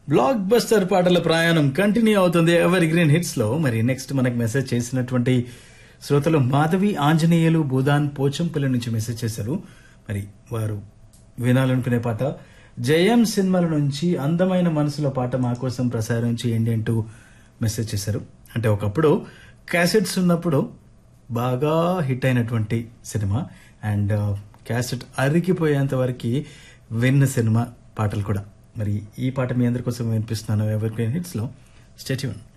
block buster పాటల ప్రయాణం continue అవుతుంది ఎవర్ గ్రీన్ హిట్స్ లో మరి నెక్స్ట్ మనకు మెసేజ్ చేసినటువంటి శ్రోతలు మాధవి ఆంజనేయులు భూదాన్ పోచంపల్లి నుంచి మెసేజ్ చేశారు మరి వారు వినాలనుకునే పాట జయం సినిమాల నుంచి అందమైన మనసులో పాట మా కోసం ప్రసారం చేయండి అంటూ మెసేజ్ చేశారు అంటే ఒకప్పుడు క్యాసెట్స్ ఉన్నప్పుడు బాగా హిట్ అయినటువంటి సినిమా అండ్ క్యాసెట్ అరిగిపోయేంత వరకు విన్న సినిమా పాటలు కూడా మరి ఈ పాట మీ అందరి కోసం వినిపిస్తున్నాను ఎవర్ గ్రీన్ హిట్స్ లో స్టేట్యూన్